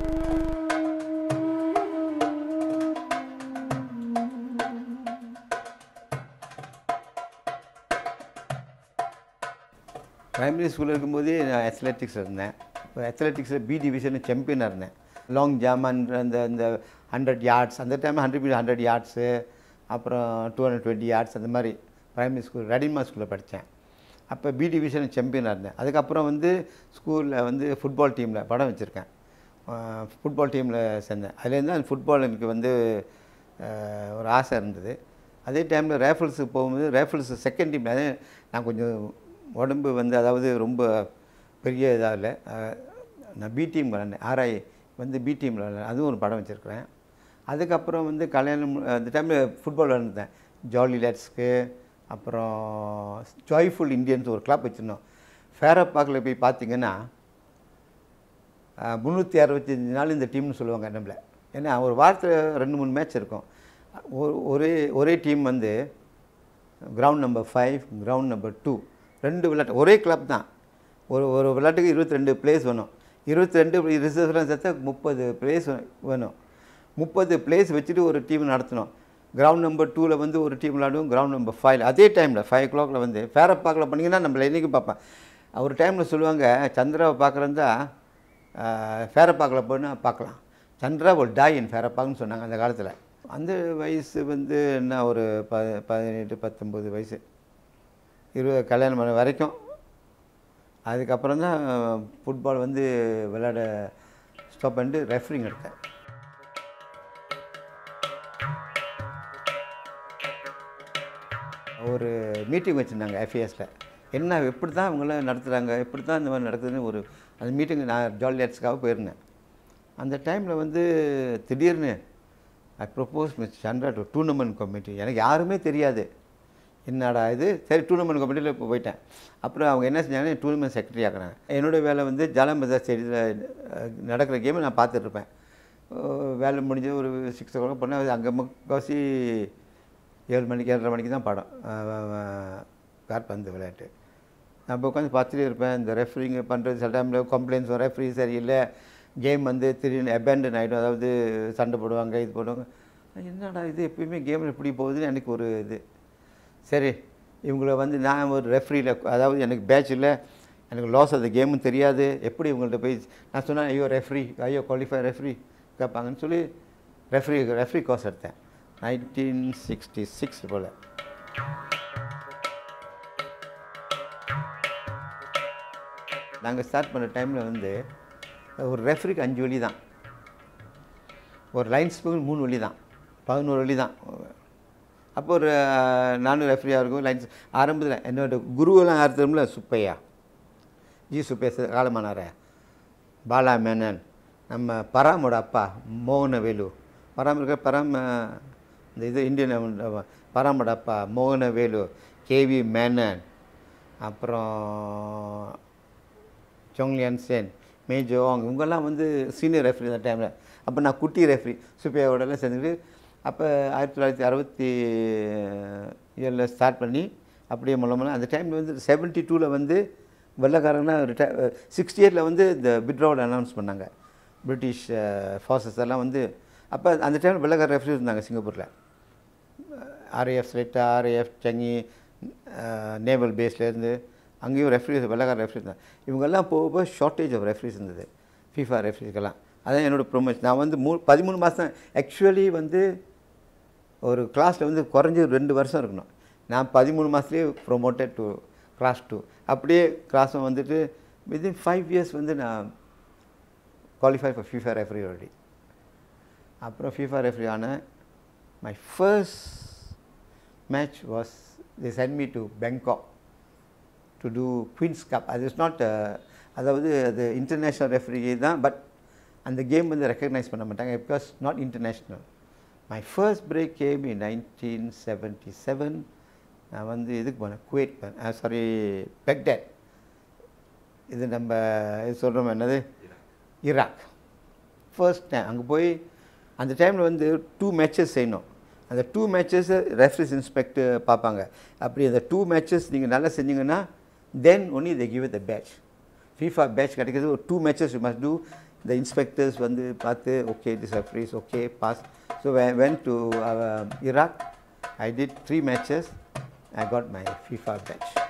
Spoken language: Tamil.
பிரைமரி ஸ்கூலில் இருக்கும்போதே நான் அத்லெட்டிக்ஸ் இருந்தேன் இப்போ அத்லெட்டிக்ஸில் பி டிவிஷன் சாம்பியனாக இருந்தேன் லாங் ஜம்ப் அண்ட் அந்த அந்த ஹண்ட்ரட் யார்ட்ஸ் அந்த time hundred metre hundred yards அப்புறம் டூ ஹண்ட்ரட் டுவெண்ட்டி யார்ட்ஸ் அந்த மாதிரி பிரைமரி ஸ்கூல் ரெடிமா ஸ்கூலில் படித்தேன் அப்போ பி டிவிஷன் சாம்பியனாக இருந்தேன் அதுக்கப்புறம் வந்து ஸ்கூலில் வந்து ஃபுட்பால் டீமில் படம் வச்சுருக்கேன் ஃபுட்பால் டீமில் சேர்ந்தேன் அதுலேருந்து அந்த ஃபுட்பால் எனக்கு வந்து அஹ், ஒரு ஆசை இருந்தது அதே டைமில் ரேஃபிள்ஸுக்கு போகும்போது ரேஃபிள்ஸ் செகண்ட் டீம் அதே நான் கொஞ்சம் உடம்பு வந்து அதாவது ரொம்ப பெரிய இதாக இல்லை அஹ், நான் பி டீம் விளாண்டேன் ஆர்ஐ வந்து பி டீமில் விளாண்டேன் அதுவும் ஒரு படம் வச்சுருக்கிறேன் அதுக்கப்புறம் வந்து கல்யாணம் மு- அந்த டைமில் ஃபுட்பால் விளாண்டுருந்தேன் ஜாலி லேட்ஸ்க்கு அப்புறம் ஜாய்ஃபுல் இந்தியன்ஸ் ஒரு கிளப் வச்சுருந்தோம் ஃபேரப் பார்க்கில் போய் பார்த்தீங்கன்னா முந்நூற்றி அறுபத்தஞ்சு நாள் இந்த டீம்னு சொல்லுவாங்க நம்மள ஏன்னா ஒரு வாரத்தில் ரெண்டு மூணு மேட்ச் இருக்கும் ஒரு ஒரே ஒரே டீம் வந்து ground number five ground number two ரெண்டு விளையாட்டு ஒரே கிளப் தான் ஒரு ஒரு விளையாட்டுக்கு இருபத்தி ரெண்டு பிளேஸ் வேணும் இருபத்தி ரெண்டு ரிசர்வ்லாம் சேர்த்தா முப்பது பிளேஸ் வேணும் முப்பது பிளேஸ் வச்சுட்டு ஒரு டீம் நடத்தணும் கிரவுண்ட் நம்பர் டூவில் வந்து ஒரு டீம் விளையாடுவோம் கிரவுண்ட் நம்பர் ஃபைவ்ல அதே டைமில் ஃபைவ் ஓ கிளாக்ல வந்து ஃபேரப்பாக்கில் பண்ணிங்கன்னா நம்மள என்றைக்கும் பார்ப்பேன் ஒரு டைமில் சொல்லுவாங்க சந்திராவை பார்க்குறதா ஃபேரப்பாக்கில் போனால் பார்க்கலாம் சந்திரா ஒரு டாய் இன் ஃபேரப்பாக்னு சொன்னாங்க அந்த காலத்தில் அந்த வயசு வந்து என்ன ஒரு ப பதினெட்டு பத்தொம்பது வயசு இருபது கல்யாணம் பண்ண வரைக்கும் அதுக்கப்புறம் தான் ஃபுட்பால் வந்து விளையாட ஸ்டாப் பண்ணிட்டு ரெஃப்ரிங் எடுத்தேன் ஒரு மீட்டிங் வச்சுருந்தாங்க எஃப்ஏஎஸில் என்ன எப்படி தான் இவங்களாம் நடத்துகிறாங்க எப்படி தான் இந்த மாதிரி நடக்குதுன்னு ஒரு அந்த மீட்டிங் நான் ஜாலி ஆர்ட்ஸ்க்காக போயிருந்தேன் அந்த டைமில் வந்து திடீர்னு I propose Miss Chandra to tournament committee எனக்கு யாருமே தெரியாது என்னடா இது சரி டூர்னமெண்ட் கமிட்டியில் இப்போ போயிட்டேன் அப்புறம் அவங்க என்ன செஞ்சாங்கன்னா டூர்னமெண்ட் செக்ரட்டரி ஆக்குறாங்க என்னோடய வேலை வந்து ஜலம்பதா ஸ்டேடியில் நடக்கிற கேமை நான் பார்த்துட்ருப்பேன் வேலை முடிஞ்சு ஒரு சிக்ஸ் ஓ கிளாக் பண்ணால் அங்கே முக்கால்வாசி ஏழு மணிக்கு ஏழரை மணிக்கு தான் படம் காற்பந்து விளையாட்டு நான் இப்போ உட்காந்து பார்த்துட்டே இருப்பேன் இந்த ரெஃப்ரிங் பண்ணுறது சில டைமில் கம்ப்ளைண்ட்ஸ் வரும் ரெஃப்ரி சரியில்லை கேம் வந்து திடீர்னு அபேண்டன் ஆகிடும் அதாவது சண்டை போடுவாங்க இது போடுவாங்க என்னடா இது எப்பயுமே கேம் எப்படி போகுதுன்னு எனக்கு ஒரு இது சரி இவங்கள வந்து நான் ஒரு ரெஃப்ரியில் அதாவது எனக்கு பேட்ச் இல்லை எனக்கு லாஸ் ஆஃப் த கேமும் தெரியாது எப்படி இவங்கள்ட்ட போய் நான் சொன்னேன் ஐயோ ரெஃப்ரி ஐயோ குவாலிஃபை ரெஃப்ரி கேட்பாங்கன்னு சொல்லி ரெஃப்ரி ரெஃப்ரி கோர்ஸ் எடுத்தேன் நைன்டீன் சிக்ஸ்டி சிக்ஸ் போல் நாங்கள் ஸ்டார்ட் பண்ண டைமில் வந்து ஒரு ரெஃப்ரிக்கு அஞ்சு வழி தான் ஒரு லைன்ஸ்க்கு மூணு வழி தான் பதினோரு வழி தான் அப்போ ஒரு அஹ், நானும் ரெஃப்ரியாக இருக்கும் லைன்ஸ் ஆரம்பத்தில் என்னோட குருவெல்லாம் யார் தெரியுமில்ல சுப்பையா ஜி சுப்பையா காலமானார பாலா மேனன் நம்ம பராமோட அப்பா மோகனவேலு பராம் இருக்க பராம் அஹ், இந்த இது இந்தியன் அஹ், பராமோட அப்பா மோகனவேலு கேவி மேனன் அப்புறம் சொங்லியான் சென் மேஜோ அவங்க இவங்கெல்லாம் வந்து சீனியர் ரெஃப்ரி அந்த டைமில் அப்போ நான் குட்டி ரெஃப்ரி சுப்பையாவோடலாம் சேர்ந்துக்கிட்டு அப்போ ஆயிரத்தி தொள்ளாயிரத்தி அறுபத்தி ஏழில் ஸ்டார்ட் பண்ணி அப்படியே மூலமாக அந்த டைமில் வந்து செவன்ட்டி டூவில் வந்து வெள்ளக்காரங்கன்னா ரிட்டை சிக்ஸ்டி எயிட்டில் வந்து இந்த விட்ராவல் அனௌன்ஸ் பண்ணாங்க பிரிட்டிஷ் ஃபோர்ஸஸ் எல்லாம் வந்து அப்போ அந்த டைமில் வெள்ளக்கார ரெஃப்ரி இருந்தாங்க சிங்கப்பூரில் RAF Seletar RAF Changi naval பேஸ்லேருந்து அங்கேயும் ரெஃப்ரிஸ் வெள்ளக்கார ரெஃப்ரிஸ் இருந்தாங்க இவங்கெல்லாம் போக போக ஷார்ட்டேஜ் ஆஃப் ரெஃப்ரிஸ் இருந்தது ஃபீஃபா ரெஃப்ரிஸ்க்கெல்லாம் அதான் என்னோட ப்ரொமோஷன் நான் வந்து மூ பதிமூணு மாதம் ஆக்சுவலி வந்து ஒரு கிளாஸில் வந்து குறைஞ்சது ரெண்டு வருஷம் இருக்கணும் நான் பதிமூணு மாதத்துலேயே ப்ரொமோட்டட் டு கிளாஸ் டூ அப்படியே கிளாஸும் வந்துட்டு வித்தின் ஃபைவ் இயர்ஸ் வந்து நான் qualify for FIFA referee already அப்புறம் ஃபீஃபா ரெஃப்ரி ஆன my first match was the sent me to Bangkok to do Queen's Cup அது இஸ் நாட் அதாவது அது இன்டர்நேஷ்னல் ரெஃப்ரி தான் பட் அந்த கேம் வந்து ரெக்கக்னைஸ் பண்ண மாட்டாங்க because not international my first break game in nineteen seventy seven நான் வந்து இதுக்கு போனேன் குவேட் போனேன் சாரி பெக்டேட் இது நம்ம இது சொல்கிறோம் என்னது ஈராக் ஃபர்ஸ்ட் டைம் அங்கே போய் அந்த டைமில் வந்து டூ மேட்சஸ் செய்யணும் அந்த டூ மேட்சஸ் ரெஃப்ரிஸ் இன்ஸ்பெக்டர் பார்ப்பாங்க அப்படி அந்த டூ மேட்சஸ் நீங்கள் நல்லா செஞ்சீங்கன்னா then only they give it the badge FIFA badge கிடைக்கிறது ஒரு two matches you must do the inspectors வந்து பார்த்து okay this referee is okay pass so when I went to uh, Iraq I did three matches I got my FIFA badge